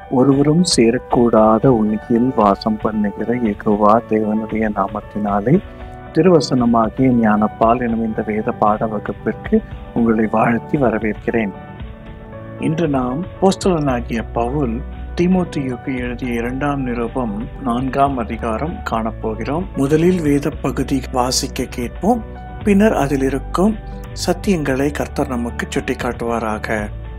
ஒருவரும் சேரக்கூடாத உண்மையில் வாசம் பண்ணுகிற எகுவா தேவனுடைய நாமத்தினாலே திருவசனமாகிய ஞானப்பால் எனும் இந்த வேத பாட வகுப்பிற்கு உங்களை வாழ்த்தி வரவேற்கிறேன் இன்று நாம் போஸ்டலனாகிய பவுல் தீமோத்தியுக்கு எழுதிய இரண்டாம் நிருபம் நான்காம் அதிகாரம் காணப்போகிறோம் முதலில் வேத பகுதி வாசிக்க கேட்போம் பின்னர் அதில் இருக்கும் சத்தியங்களை கர்த்தர் நமக்கு சுட்டிக்காட்டுவாராக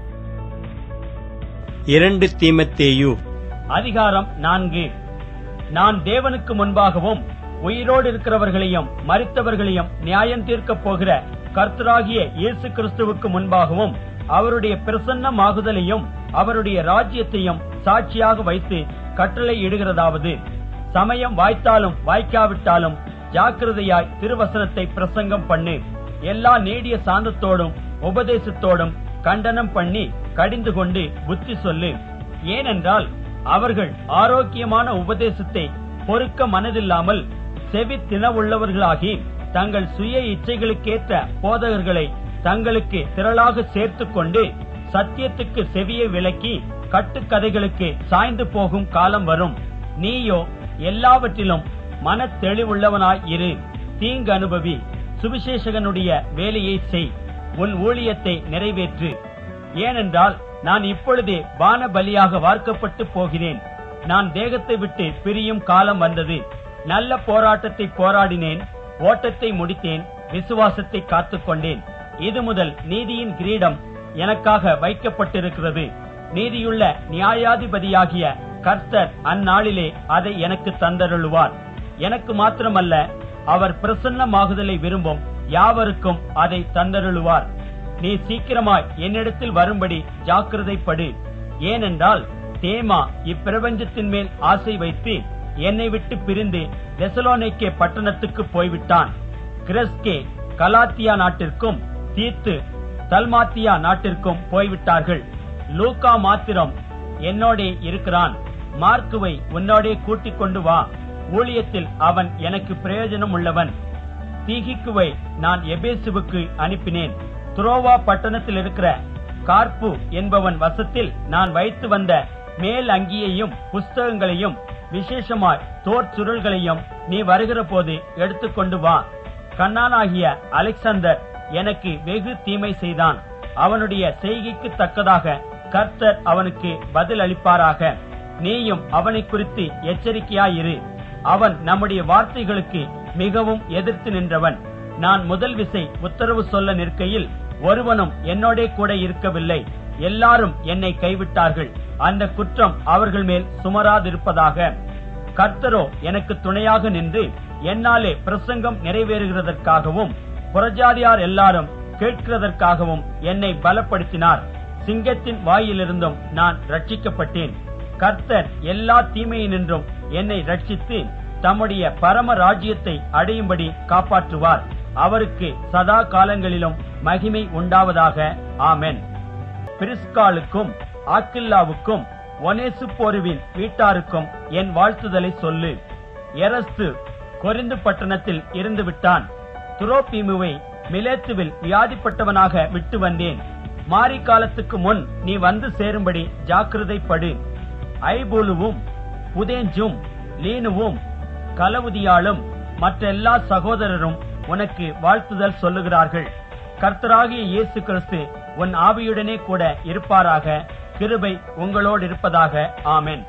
இரண்டு தீமத்தேயு அதிகாரம் நான்கு நான் தேவனுக்கு முன்பாகவும் உயிரோடு இருக்கிறவர்களையும் மரித்தவர்களையும் நியாயம் தீர்க்கப் போகிற கர்த்தராகிய இயேசு கிறிஸ்துவுக்கு முன்பாகவும் அவருடைய பிரசன்னமாகுதலையும் அவருடைய ராஜ்யத்தையும் சாட்சியாக வைத்து கட்டளை இடுகிறதாவது சமயம் வாய்த்தாலும் வாய்க்காவிட்டாலும் ஜாக்கிரதையாய் திருவசனத்தை பிரசங்கம் பண்ணு எல்லா நீடிய சாந்தத்தோடும் உபதேசத்தோடும் கண்டனம் பண்ணி கடிந்து கொண்டு புத்தி சொல்லு ஏனென்றால் அவர்கள் ஆரோக்கியமான உபதேசத்தை பொறுக்க மனதில்லாமல் செவி தினவுள்ளவர்களாகி தங்கள் சுய இச்சைகளுக்கேற்ற போதகர்களை தங்களுக்கு திரளாக சேர்த்துக் கொண்டு சத்தியத்துக்கு செவியை விலக்கி கட்டுக்கதைகளுக்கு சாய்ந்து போகும் காலம் வரும் நீயோ எல்லாவற்றிலும் மன தெளிவுள்ளவனாய் இரு தீங்கு அனுபவி சுவிசேஷகனுடைய வேலையை செய் உன் ஊழியத்தை நிறைவேற்று ஏனென்றால் நான் இப்பொழுதே வான பலியாக வார்க்கப்பட்டு போகிறேன் நான் தேகத்தை விட்டு பிரியும் காலம் வந்தது நல்ல போராட்டத்தை போராடினேன் ஓட்டத்தை முடித்தேன் விசுவாசத்தை காத்துக்கொண்டேன் இது முதல் நீதியின் கிரீடம் எனக்காக வைக்கப்பட்டிருக்கிறது நீதியுள்ள நியாயாதிபதியாகிய கர்த்தர் அந்நாளிலே அதை எனக்கு தந்தருளுவார் எனக்கு மாத்திரமல்ல அவர் பிரசன்னமாகுதலை விரும்பும் யாவருக்கும் அதை தந்தருளுவார் நீ சீக்கிரமாய் என்னிடத்தில் வரும்படி ஜாக்கிரதைப்படு ஏனென்றால் தேமா இப்பிரபஞ்சத்தின் மேல் ஆசை வைத்து என்னை விட்டு பிரிந்து தெசலோனிக்கே பட்டணத்துக்கு போய்விட்டான் கிரஸ்கே கலாத்தியா நாட்டிற்கும் தீத்து தல்மாத்தியா நாட்டிற்கும் போய்விட்டார்கள் லூக்கா மாத்திரம் என்னோடே இருக்கிறான் மார்க்குவை உன்னோடே கூட்டிக் கொண்டு வா ஊழியத்தில் அவன் எனக்கு பிரயோஜனம் உள்ளவன் தீகிக்குவை நான் எபேசுவுக்கு அனுப்பினேன் துரோவா பட்டணத்தில் இருக்கிற கார்ப்பு என்பவன் வசத்தில் நான் வைத்து வந்த மேல் அங்கியையும் புஸ்தகங்களையும் விசேஷமாய் தோற் சுருள்களையும் நீ வருகிற போது எடுத்துக்கொண்டு வா கண்ணானாகிய அலெக்சாந்தர் எனக்கு வெகு தீமை செய்தான் அவனுடைய செய்கைக்கு தக்கதாக கர்த்தர் அவனுக்கு பதில் அளிப்பாராக நீயும் அவனை குறித்து எச்சரிக்கையாயிரு அவன் நம்முடைய வார்த்தைகளுக்கு மிகவும் எதிர்த்து நின்றவன் நான் முதல் விசை உத்தரவு சொல்ல நிற்கையில் ஒருவனும் என்னோடே கூட இருக்கவில்லை எல்லாரும் என்னை கைவிட்டார்கள் அந்த குற்றம் அவர்கள் மேல் சுமராதிருப்பதாக கர்த்தரோ எனக்கு துணையாக நின்று என்னாலே பிரசங்கம் நிறைவேறுகிறதற்காகவும் புறஜாதியார் எல்லாரும் கேட்கிறதற்காகவும் என்னை பலப்படுத்தினார் சிங்கத்தின் வாயிலிருந்தும் நான் ரட்சிக்கப்பட்டேன் கர்த்தர் எல்லா தீமையினின்றும் என்னை ரட்சித்து தம்முடைய பரம ராஜ்யத்தை அடையும்படி காப்பாற்றுவார் அவருக்கு சதா காலங்களிலும் மகிமை உண்டாவதாக ஆமென் பிரிஸ்காலுக்கும் ஆக்கில்லாவுக்கும் ஒனேசு போருவின் வீட்டாருக்கும் என் வாழ்த்துதலை சொல்லு எரஸ்து கொரிந்து பட்டணத்தில் இருந்து விட்டான் துரோபீமுவை மிலேத்துவில் வியாதிப்பட்டவனாக விட்டு வந்தேன் மாரி காலத்துக்கு முன் நீ வந்து சேரும்படி ஜாக்கிரதைப்படு ஐபூலுவும் புதேஞ்சும் லீனுவும் கலவுதியாளும் மற்ற எல்லா சகோதரரும் உனக்கு வாழ்த்துதல் சொல்லுகிறார்கள் கர்த்தராகிய இயேசு கிறிஸ்து உன் ஆவியுடனே கூட இருப்பாராக கிருபை உங்களோடு இருப்பதாக ஆமென்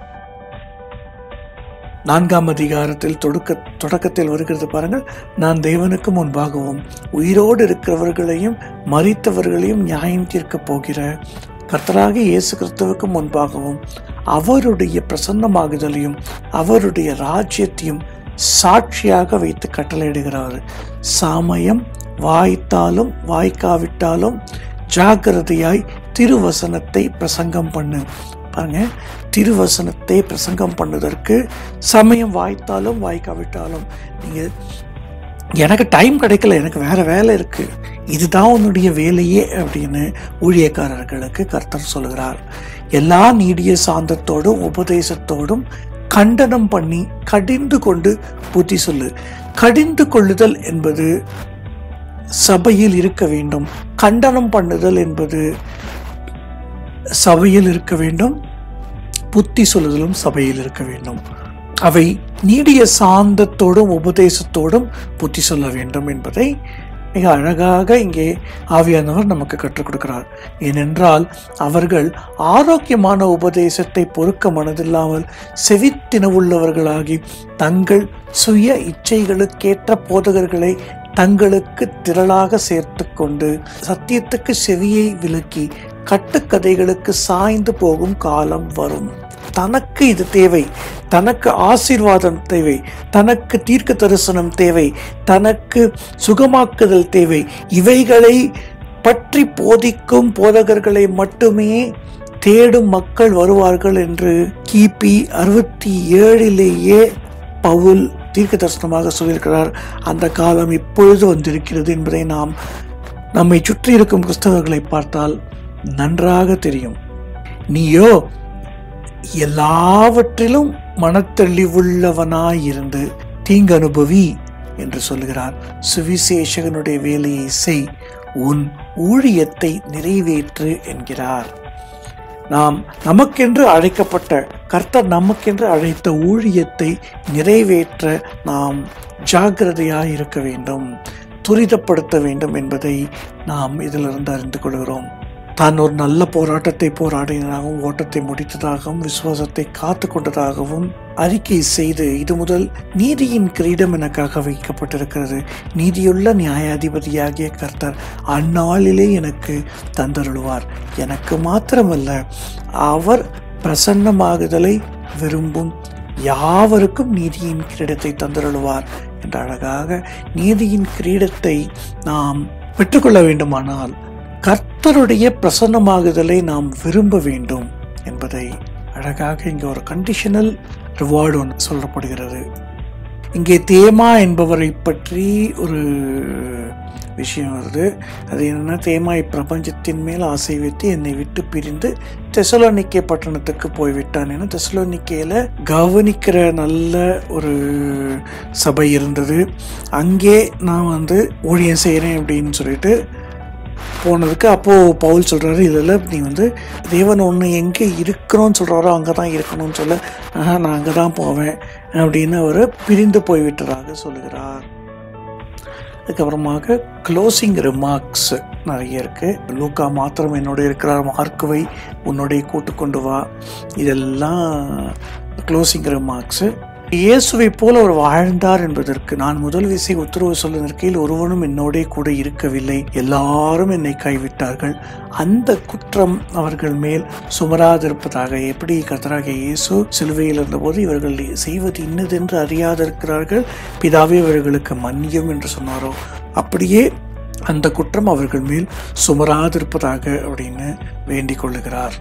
நான்காம் அதிகாரத்தில் தொடக்க தொடக்கத்தில் வருகிறது பாருங்கள் நான் தேவனுக்கு முன்பாகவும் உயிரோடு இருக்கிறவர்களையும் மறித்தவர்களையும் நியாயம் தீர்க்கப் போகிற கர்த்தராக இயேசு கிறிஸ்துவுக்கு முன்பாகவும் அவருடைய பிரசன்னமாகுதலையும் அவருடைய ராஜ்யத்தையும் சாட்சியாக வைத்து கட்டளையிடுகிறார் சாமயம் வாய்த்தாலும் வாய்க்காவிட்டாலும் ஜாக்கிரதையாய் திருவசனத்தை பிரசங்கம் பண்ணு பாருங்க திருவசனத்தை பிரசங்கம் பண்ணுவதற்கு சமயம் வாய்த்தாலும் வாய்க்காவிட்டாலும் நீங்கள் எனக்கு டைம் கிடைக்கல எனக்கு வேற வேலை இருக்கு இதுதான் உன்னுடைய வேலையே அப்படின்னு ஊழியக்காரர்களுக்கு கர்த்தர் சொல்கிறார் எல்லா நீடிய சாந்தத்தோடும் உபதேசத்தோடும் கண்டனம் பண்ணி கடிந்து கொண்டு புத்தி சொல்லு கடிந்து கொள்ளுதல் என்பது சபையில் இருக்க வேண்டும் கண்டனம் பண்ணுதல் என்பது சபையில் இருக்க வேண்டும் புத்தி சொல்லுதலும் சபையில் இருக்க வேண்டும் அவை நீடிய சாந்தத்தோடும் உபதேசத்தோடும் புத்தி சொல்ல வேண்டும் என்பதை மிக அழகாக இங்கே ஆவியானவர் நமக்கு கற்றுக் கொடுக்கிறார் ஏனென்றால் அவர்கள் ஆரோக்கியமான உபதேசத்தை பொறுக்க மனதில்லாமல் செவித்தினவுள்ளவர்களாகி தங்கள் சுய இச்சைகளுக்கேற்ற போதகர்களை தங்களுக்கு திரளாக சேர்த்து கொண்டு சத்தியத்துக்கு செவியை விலக்கி கட்டுக்கதைகளுக்கு சாய்ந்து போகும் காலம் வரும் தனக்கு இது தேவை தனக்கு ஆசீர்வாதம் தேவை தனக்கு தீர்க்க தரிசனம் தேவை தனக்கு சுகமாக்குதல் தேவை இவைகளை பற்றி போதிக்கும் போதகர்களை மட்டுமே தேடும் மக்கள் வருவார்கள் என்று கிபி அறுபத்தி ஏழிலேயே பவுல் தீர்க்க தரிசனமாக சொல்லியிருக்கிறார் அந்த காலம் இப்பொழுது வந்திருக்கிறது என்பதை நாம் நம்மை சுற்றி இருக்கும் கிறிஸ்தவர்களை பார்த்தால் நன்றாக தெரியும் நீயோ எல்லாவற்றிலும் மனத்தெளிவுள்ளவனாயிருந்து தீங்கு அனுபவி என்று சொல்லுகிறார் சுவிசேஷகனுடைய வேலையை செய் உன் ஊழியத்தை நிறைவேற்று என்கிறார் நாம் நமக்கென்று அழைக்கப்பட்ட கர்த்தர் நமக்கென்று அழைத்த ஊழியத்தை நிறைவேற்ற நாம் ஜாக்கிரதையாய் இருக்க வேண்டும் துரிதப்படுத்த வேண்டும் என்பதை நாம் இதிலிருந்து அறிந்து கொள்கிறோம் தான் ஒரு நல்ல போராட்டத்தை போராடினதாகவும் ஓட்டத்தை முடித்ததாகவும் விசுவாசத்தை காத்து கொண்டதாகவும் அறிக்கை செய்து இது முதல் நீதியின் கிரீடம் எனக்காக வைக்கப்பட்டிருக்கிறது நீதியுள்ள நியாயாதிபதியாகிய கர்த்தர் அந்நாளிலே எனக்கு தந்தருளுவார் எனக்கு மாத்திரமல்ல அவர் பிரசன்னமாகுதலை விரும்பும் யாவருக்கும் நீதியின் கிரீடத்தை தந்தருளுவார் என்ற அழகாக நீதியின் கிரீடத்தை நாம் பெற்றுக்கொள்ள வேண்டுமானால் கர்த்தருடைய பிரசன்னமாகுதலை நாம் விரும்ப வேண்டும் என்பதை அழகாக இங்கே ஒரு கண்டிஷனல் ரிவார்டு ஒன்று சொல்லப்படுகிறது இங்கே தேமா என்பவரை பற்றி ஒரு விஷயம் வருது அது என்னன்னா தேமா இப்பிரபஞ்சத்தின் மேல் ஆசை வைத்து என்னை விட்டு பிரிந்து தெசலோனிக்கே பட்டணத்துக்கு போய்விட்டான் ஏன்னா தெசலோனிக்கையில் கவனிக்கிற நல்ல ஒரு சபை இருந்தது அங்கே நான் வந்து ஊழியம் செய்கிறேன் அப்படின்னு சொல்லிட்டு போனதுக்கு அப்போது பவுல் சொல்கிறாரு இதில் நீ வந்து தேவன் ஒன்று எங்கே இருக்கிறோன்னு சொல்கிறாரோ அங்கே தான் இருக்கணும்னு சொல்ல ஆஹா நான் அங்கே தான் போவேன் அப்படின்னு அவர் பிரிந்து போய்விட்டதாக சொல்லுகிறார் அதுக்கப்புறமாக க்ளோசிங் ரிமார்க்ஸ் நிறைய இருக்குது லூக்கா மாத்திரம் என்னோட இருக்கிறார் மார்க்குவை உன்னுடைய கூட்டு கொண்டு வா இதெல்லாம் க்ளோசிங் ரிமார்க்ஸு இயேசுவை போல அவர் வாழ்ந்தார் என்பதற்கு நான் முதல் விசை உத்தரவு சொல்ல நிற்கையில் ஒருவனும் என்னோடே கூட இருக்கவில்லை எல்லாரும் என்னை கைவிட்டார்கள் அந்த குற்றம் அவர்கள் மேல் சுமராதிருப்பதாக எப்படி கத்தராக இயேசு சிலுவையில் இருந்தபோது இவர்கள் செய்வது இன்னதென்று அறியாதிருக்கிறார்கள் பிதாவே இவர்களுக்கு மன்னியும் என்று சொன்னாரோ அப்படியே அந்த குற்றம் அவர்கள் மேல் சுமராதிருப்பதாக அப்படின்னு வேண்டிக் கொள்ளுகிறார்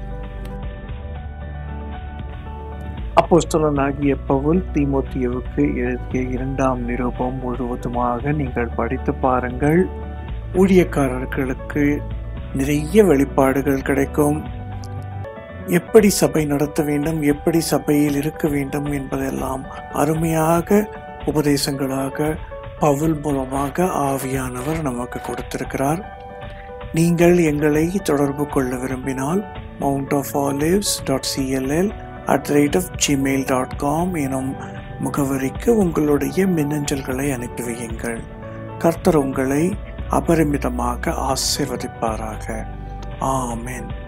அப்போஸ்தலனாகிய பவுல் தீமோத்தியவுக்கு எழுதிய இரண்டாம் நிருபம் முழுவதுமாக நீங்கள் படித்து பாருங்கள் ஊழியக்காரர்களுக்கு நிறைய வெளிப்பாடுகள் கிடைக்கும் எப்படி சபை நடத்த வேண்டும் எப்படி சபையில் இருக்க வேண்டும் என்பதெல்லாம் அருமையாக உபதேசங்களாக பவுல் மூலமாக ஆவியானவர் நமக்கு கொடுத்திருக்கிறார் நீங்கள் எங்களை தொடர்பு கொள்ள விரும்பினால் mount of olives dot CLL at rate of Gmail dot com எனும் முகவரிக்கு உங்களுடைய மின்னஞ்சல்களை அனுப்பி வையுங்கள் கர்த்தர் உங்களை அபரிமிதமாக ஆசிர்வதிப்பாராக ஆமென்